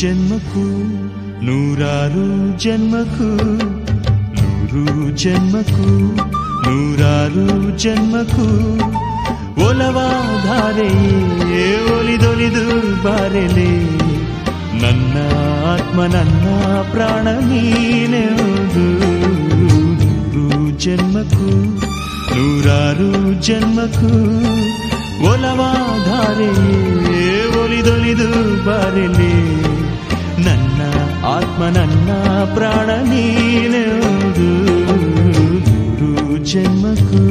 ಜನ್ಮಕ್ಕೂ ನೂರಾರು ಜನ್ಮಕ್ಕೂ ನೂರು ಜನ್ಮಕ್ಕೂ ನೂರಾರು ಜನ್ಮಕ್ಕೂ ಒಲವಾಧಾರೆಯೇ ಒಲಿದೊಲಿದು ಬಾರೆಲೆ ನನ್ನ ಆತ್ಮ ನನ್ನ ಪ್ರಾಣ ನೀನೆವುದು ನೂರು ಜನ್ಮಕ್ಕೂ ನೂರಾರು ಜನ್ಮಕ್ಕೂ ಒಲವಾಧಾರೆಯೇ ಒಲಿದೊಲಿದು ಬಾರೆಲೆ ನನ್ನ ಆತ್ಮ ನನ್ನ ಪ್ರಾಣ ನೀನೆವುದು ನೂರು ಜನ್ಮಕ್ಕೂ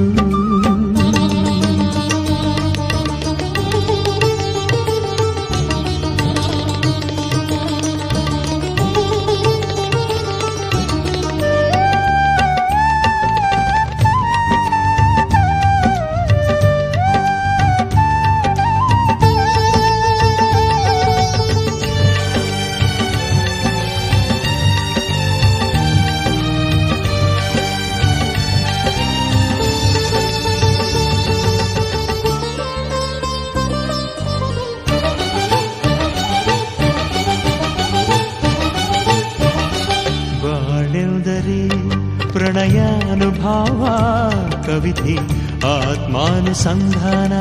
ಬಾಳೆವುದರೆ ಪ್ರಣಯಾನುಭಾವ ಕವಿತೆ ಆತ್ಮಾನುಸಂಧಾನ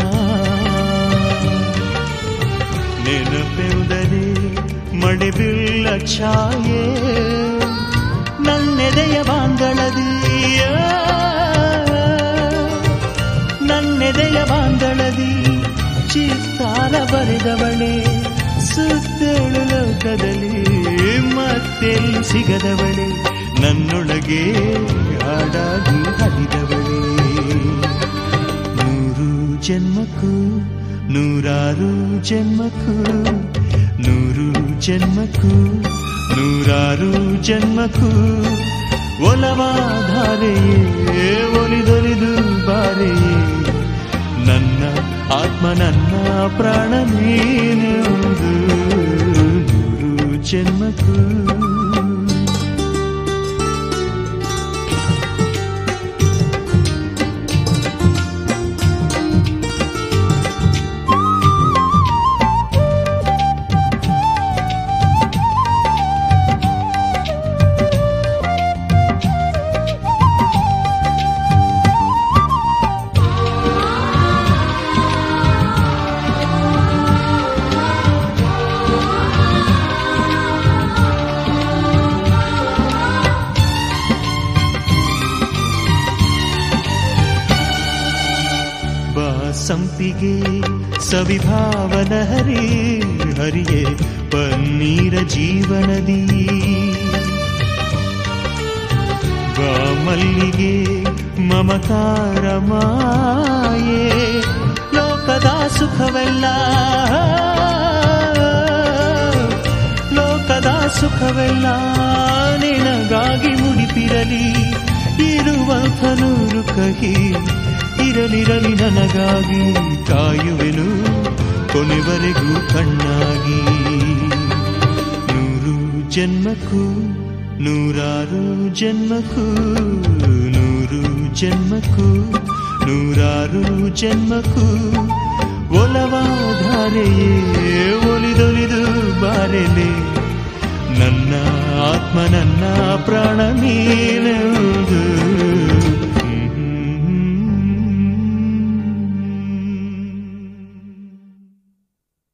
ನೆನಪೆವುದರೆ ಮಡಿಬಿಲ್ಲ ಛಾಯೆ ನನ್ನೆದೆಯ ಬಾಂಗಳದಿಯ ನನ್ನೆದೆಯ ಬಾಂಗಳದಿ ಚಿತ್ತಾರ ಬರೆದವಳೆ ಸುತ್ತೇಳು ಲೋಕದಲ್ಲಿ ಮತ್ತೆಲ್ಲಿ ಸಿಗದವಳೆ ನನ್ನೊಳಗೆ ಹಾಡಾಗಿ ಹರಿದವಳೆ ನೂರು ಜನ್ಮಕ್ಕೂ ನೂರಾರು ಜನ್ಮಕ್ಕೂ ನೂರು ಜನ್ಮಕ್ಕೂ ನೂರಾರು ಜನ್ಮಕ್ಕೂ ಒಲವಾಧಾರೆಯೇ ಒಲಿದೊಲಿದು ಬಾರೆಯೇ ನನ್ನ ಆತ್ಮ ನನ್ನ ಪ್ರಾಣ ನೀನೆಂದು ನೂರು ಜನ್ಮಕ್ಕೂ ಸಂಪಿಗೆ ಸವಿಭಾವನ ಹರಿ ಹರಿಯೇ ಪನ್ನೀರ ಜೀವನದಿ ಮಲ್ಲಿಗೆ ಮಮಕಾರ ಮಾಯೆ ಲೋಕದ ಸುಖವೆಲ್ಲ ಲೋಕದ ಸುಖವೆಲ್ಲ ನಿನಗಾಗಿ ಮುಡಿಪಿರಲಿ ಇರುವಂಥ ನೂರು ಕಹಿ ಇರಲಿರಲಿ ನನಗಾಗಿ ಕಾಯುವೆನು ಕೊನೆವರೆಗೂ ಕಣ್ಣಾಗಿ ನೂರು ಜನ್ಮಕ್ಕೂ ನೂರಾರು ಜನ್ಮಕ್ಕೂ ನೂರು ಜನ್ಮಕ್ಕೂ ನೂರಾರು ಜನ್ಮಕ್ಕೂ ಒಲವಾಧಾರೆಯೇ ಒಲಿದೊಲಿದು ಬಾರೆಲೆ ನನ್ನ ಆತ್ಮ ನನ್ನ ಪ್ರಾಣ ನೀನು